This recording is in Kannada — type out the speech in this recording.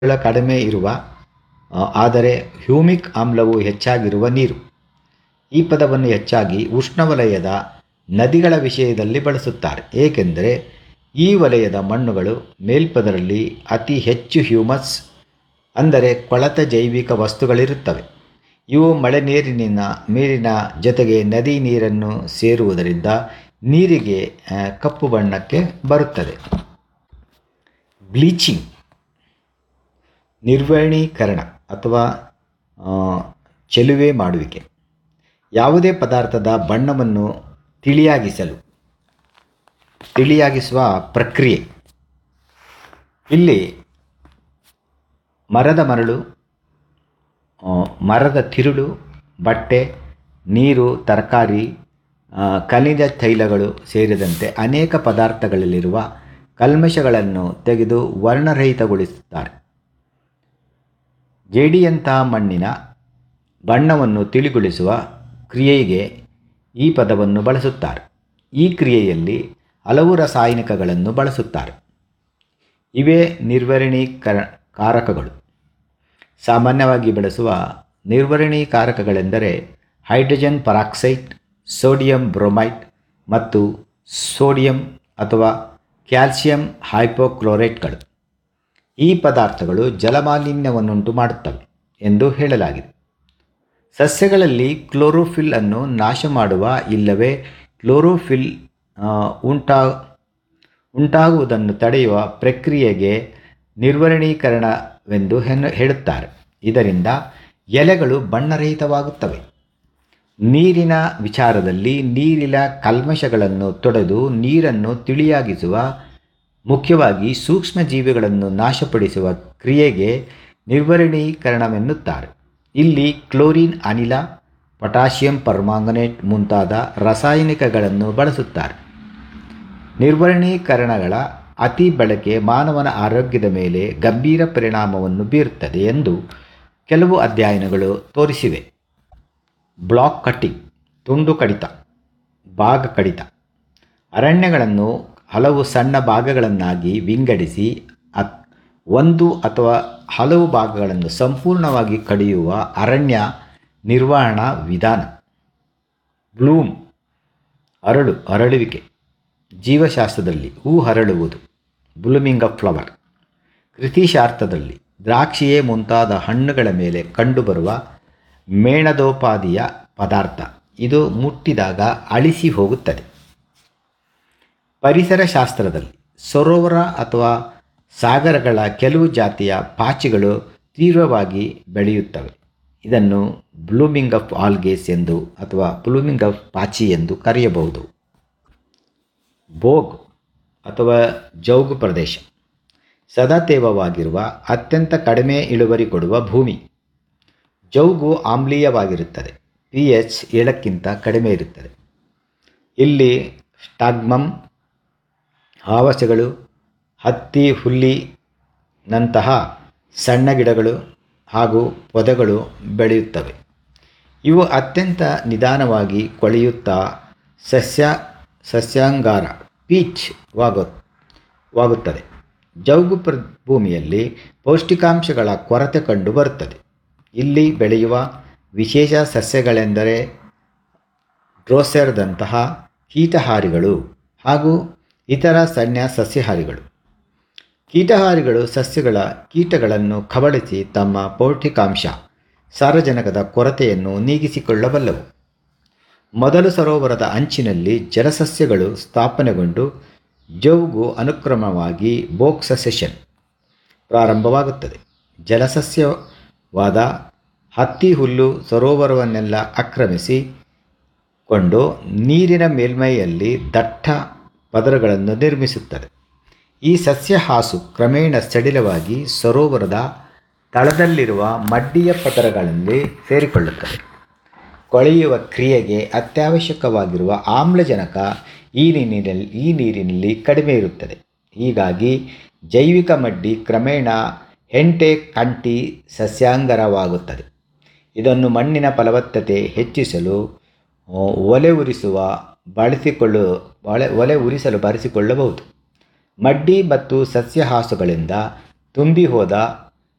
ಗಳ ಕಡಿಮೆ ಇರುವ ಆ, ಆದರೆ ಹ್ಯೂಮಿಕ್ ಆಮ್ಲವು ಹೆಚ್ಚಾಗಿರುವ ನೀರು ಈ ಪದವನ್ನು ಹೆಚ್ಚಾಗಿ ಉಷ್ಣವಲಯದ ನದಿಗಳ ವಿಷಯದಲ್ಲಿ ಬಳಸುತ್ತಾರೆ ಏಕೆಂದರೆ ಈ ವಲಯದ ಮಣ್ಣುಗಳು ಮೇಲ್ಪದರಲ್ಲಿ ಅತಿ ಹೆಚ್ಚು ಹ್ಯೂಮಸ್ ಅಂದರೆ ಕೊಳೆತ ಜೈವಿಕ ವಸ್ತುಗಳಿರುತ್ತವೆ ಇವು ಮಳೆ ನೀರಿನ ನೀರಿನ ಜೊತೆಗೆ ನದಿ ನೀರನ್ನು ಸೇರುವುದರಿಂದ ನೀರಿಗೆ ಆ, ಕಪ್ಪು ಬಣ್ಣಕ್ಕೆ ಬರುತ್ತದೆ ಬ್ಲೀಚಿಂಗ್ ನಿರ್ವಹಣೀಕರಣ ಅಥವಾ ಆ, ಚೆಲುವೆ ಮಾಡುವಿಕೆ ಯಾವುದೇ ಪದಾರ್ಥದ ಬಣ್ಣವನ್ನು ತಿಳಿಯಾಗಿಸಲು ತಿಳಿಯಾಗಿಸುವ ಪ್ರಕ್ರಿಯೆ ಇಲ್ಲಿ ಮರದ ಮರಳು ಆ, ಮರದ ತಿರುಳು ಬಟ್ಟೆ ನೀರು ತರಕಾರಿ ಆ, ಖನಿಜ ತೈಲಗಳು ಸೇರಿದಂತೆ ಅನೇಕ ಪದಾರ್ಥಗಳಲ್ಲಿರುವ ಕಲ್ಮಶಗಳನ್ನು ತೆಗೆದು ವರ್ಣರಹಿತಗೊಳಿಸುತ್ತಾರೆ ಜೇಡಿಯಂತಹ ಮಣ್ಣಿನ ಬಣ್ಣವನ್ನು ತಿಳಿಗೊಳಿಸುವ ಕ್ರಿಯೆಗೆ ಈ ಪದವನ್ನು ಬಳಸುತ್ತಾರೆ ಈ ಕ್ರಿಯೆಯಲ್ಲಿ ಹಲವು ರಾಸಾಯನಿಕಗಳನ್ನು ಬಳಸುತ್ತಾರೆ ಇವೇ ನಿರ್ವಹಣೀಕರ ಕಾರಕಗಳು ಸಾಮಾನ್ಯವಾಗಿ ಬಳಸುವ ನಿರ್ವಹಣೀಕಾರಕಗಳೆಂದರೆ ಹೈಡ್ರೋಜನ್ ಪರಾಕ್ಸೈಡ್ ಸೋಡಿಯಂ ಬ್ರೋಮೈಡ್ ಮತ್ತು ಸೋಡಿಯಂ ಅಥವಾ ಕ್ಯಾಲ್ಸಿಯಂ ಹೈಪೋಕ್ಲೋರೈಟ್ಗಳು ಈ ಪದಾರ್ಥಗಳು ಜಲಮಾಲಿನ್ಯವನ್ನುಂಟು ಮಾಡುತ್ತವೆ ಎಂದು ಹೇಳಲಾಗಿದೆ ಸಸ್ಯಗಳಲ್ಲಿ ಕ್ಲೋರೋಫಿಲ್ ಅನ್ನು ನಾಶ ಮಾಡುವ ಇಲ್ಲವೇ ಕ್ಲೋರೋಫಿಲ್ ಆ, ಉಂಟಾ ಉಂಟಾಗುವುದನ್ನು ತಡೆಯುವ ಪ್ರಕ್ರಿಯೆಗೆ ನಿರ್ವಹಣೀಕರಣವೆಂದು ಹೆನ್- ಹೇಳುತ್ತಾರೆ ಇದರಿಂದ ಎಲೆಗಳು ಬಣ್ಣರಹಿತವಾಗುತ್ತವೆ ನೀರಿನ ವಿಚಾರದಲ್ಲಿ ನೀರಿನ ಕಲ್ಮಶಗಳನ್ನು ತೊಡೆದು ನೀರನ್ನು ತಿಳಿಯಾಗಿಸುವ ಮುಖ್ಯವಾಗಿ ಸೂಕ್ಷ್ಮ ಜೀವಿಗಳನ್ನು ನಾಶಪಡಿಸುವ ಕ್ರಿಯೆಗೆ ನಿರ್ವಹಣೀಕರಣವೆನ್ನುತ್ತಾರೆ ಇಲ್ಲಿ ಕ್ಲೋರಿನ್ ಅನಿಲ ಪೊಟ್ಯಾಷಿಯಂ ಪರ್ಮಾಂಗನೇಟ್ ಮುಂತಾದ ರಾಸಾಯನಿಕಗಳನ್ನು ಬಳಸುತ್ತಾರೆ ನಿರ್ವಹಣೀಕರಣಗಳ ಅತಿ ಬಳಕೆ ಮಾನವನ ಆರೋಗ್ಯದ ಮೇಲೆ ಗಂಭೀರ ಪರಿಣಾಮವನ್ನು ಬೀರುತ್ತದೆ ಎಂದು ಕೆಲವು ಅಧ್ಯಯನಗಳು ತೋರಿಸಿವೆ ಬ್ಲಾಕ್ ಕಟ್ಟಿಂಗ್ ತುಂಡು ಕಡಿತ ಭಾಗ ಕಡಿತ ಅರಣ್ಯಗಳನ್ನು ಹಲವು ಸಣ್ಣ ಭಾಗಗಳನ್ನಾಗಿ ವಿಂಗಡಿಸಿ ಅತ್ ಒಂದು ಅಥವಾ ಹಲವು ಭಾಗಗಳನ್ನು ಸಂಪೂರ್ಣವಾಗಿ ಕಡಿಯುವ ಅರಣ್ಯ ನಿರ್ವಹಣಾ ವಿಧಾನ ಬ್ಲೂಮ್ ಅರಳು ಅರಳುವಿಕೆ ಜೀವಶಾಸ್ತ್ರದಲ್ಲಿ ಹೂ ಹರಳುವುದು ಬ್ಲೂಮಿಂಗ್ ಆಫ್ ಫ್ಲವರ್ ಕೃತಿಶಾಸ್ತ್ರದಲ್ಲಿ ದ್ರಾಕ್ಷಿಯೇ ಮುಂತಾದ ಹಣ್ಣುಗಳ ಮೇಲೆ ಕಂಡುಬರುವ ಮೇಣದೋಪಾದಿಯ ಪದಾರ್ಥ ಇದು ಮುಟ್ಟಿದಾಗ ಅಳಿಸಿ ಹೋಗುತ್ತದೆ ಪರಿಸರ ಶಾಸ್ತ್ರದಲ್ಲಿ ಸರೋವರ ಅಥವಾ ಸಾಗರಗಳ ಕೆಲವು ಜಾತಿಯ ಪಾಚಿಗಳು ತೀವ್ರವಾಗಿ ಬೆಳೆಯುತ್ತವೆ ಇದನ್ನು ಬ್ಲೂಮಿಂಗ್ ಆಫ್ ಆಲ್ಗೇಸ್ ಎಂದು ಅಥವಾ ಬ್ಲೂಮಿಂಗ್ ಆಫ್ ಪಾಚಿ ಎಂದು ಕರೆಯಬಹುದು ಬೋಗ್ ಅಥವಾ ಜೌಗು ಪ್ರದೇಶ ಸದಾ ತೇವವಾಗಿರುವ ಅತ್ಯಂತ ಕಡಿಮೆ ಇಳುವರಿ ಕೊಡುವ ಭೂಮಿ ಜೌಗು ಆಮ್ಲೀಯವಾಗಿರುತ್ತದೆ ಪಿ ಎಚ್ ಏಳಕ್ಕಿಂತ ಕಡಿಮೆ ಇರುತ್ತದೆ ಇಲ್ಲಿ ಸ್ಟಾಗ್ಮಮ್ ಆವಾಸಗಳು ಹತ್ತಿ ಹುಲ್ಲಿನಂತಹ ಸಣ್ಣ ಗಿಡಗಳು ಹಾಗೂ ಪೊದೆಗಳು ಬೆಳೆಯುತ್ತವೆ ಇವು ಅತ್ಯಂತ ನಿಧಾನವಾಗಿ ಕೊಳೆಯುತ್ತಾ ಸಸ್ಯ ಸಸ್ಯಾಂಗಾರ ಪೀಚ್ ವಾಗು ವಾಗುತ್ತದೆ ಜೌಗು ಪ್ರ ಭೂಮಿಯಲ್ಲಿ ಪೌಷ್ಟಿಕಾಂಶಗಳ ಕೊರತೆ ಕಂಡುಬರುತ್ತದೆ ಇಲ್ಲಿ ಬೆಳೆಯುವ ವಿಶೇಷ ಸಸ್ಯಗಳೆಂದರೆ ಡ್ರೋಸೆರ್ದಂತಹ ಕೀಟಹಾರಿಗಳು ಹಾಗೂ ಇತರ ಸಣ್ಣ ಸಸ್ಯಹಾರಿಗಳು ಕೀಟಹಾರಿಗಳು ಸಸ್ಯಗಳ ಕೀಟಗಳನ್ನು ಕಬಳಿಸಿ ತಮ್ಮ ಪೌಷ್ಟಿಕಾಂಶ ಸಾರಜನಕದ ಕೊರತೆಯನ್ನು ನೀಗಿಸಿಕೊಳ್ಳಬಲ್ಲವು ಮೊದಲು ಸರೋವರದ ಅಂಚಿನಲ್ಲಿ ಜಲಸಸ್ಯಗಳು ಸ್ಥಾಪನೆಗೊಂಡು ಜೌಗು ಅನುಕ್ರಮವಾಗಿ ಬೋಕ್ ಸೆಸೆಷನ್ ಪ್ರಾರಂಭವಾಗುತ್ತದೆ ಜಲಸಸ್ಯವಾದ ಹತ್ತಿ ಹುಲ್ಲು ಸರೋವರವನ್ನೆಲ್ಲ ಆಕ್ರಮಿಸಿ ಕೊಂಡು ನೀರಿನ ಮೇಲ್ಮೈಯಲ್ಲಿ ದಟ್ಟ ಪದರಗಳನ್ನು ನಿರ್ಮಿಸುತ್ತದೆ ಈ ಸಸ್ಯಹಾಸು ಕ್ರಮೇಣ ಸಡಿಲವಾಗಿ ಸರೋವರದ ತಳದಲ್ಲಿರುವ ಮಡ್ಡಿಯ ಪದರಗಳಲ್ಲಿ ಸೇರಿಕೊಳ್ಳುತ್ತದೆ ಕೊಳೆಯುವ ಕ್ರಿಯೆಗೆ ಅತ್ಯವಶ್ಯಕವಾಗಿರುವ ಆಮ್ಲಜನಕ ಈ ನೀರಿನಲ್ಲಿ ಈ ನೀರಿನಲ್ಲಿ ಕಡಿಮೆ ಇರುತ್ತದೆ ಹೀಗಾಗಿ ಜೈವಿಕ ಮಡ್ಡಿ ಕ್ರಮೇಣ ಹೆಂಟೆ ಕಂಟಿ ಸಸ್ಯಾಂಗರವಾಗುತ್ತದೆ ಇದನ್ನು ಮಣ್ಣಿನ ಫಲವತ್ತತೆ ಹೆಚ್ಚಿಸಲು ಆ, ಒಲೆ ಉರಿಸುವ ಬಳಸಿಕೊಳ್ಳು ಒಲೆ ಒಲೆ ಉರಿಸಲು ಬಳಸಿಕೊಳ್ಳಬಹುದು ಮಡ್ಡಿ ಮತ್ತು ಸಸ್ಯಹಾಸುಗಳಿಂದ ತುಂಬಿ ಹೋದ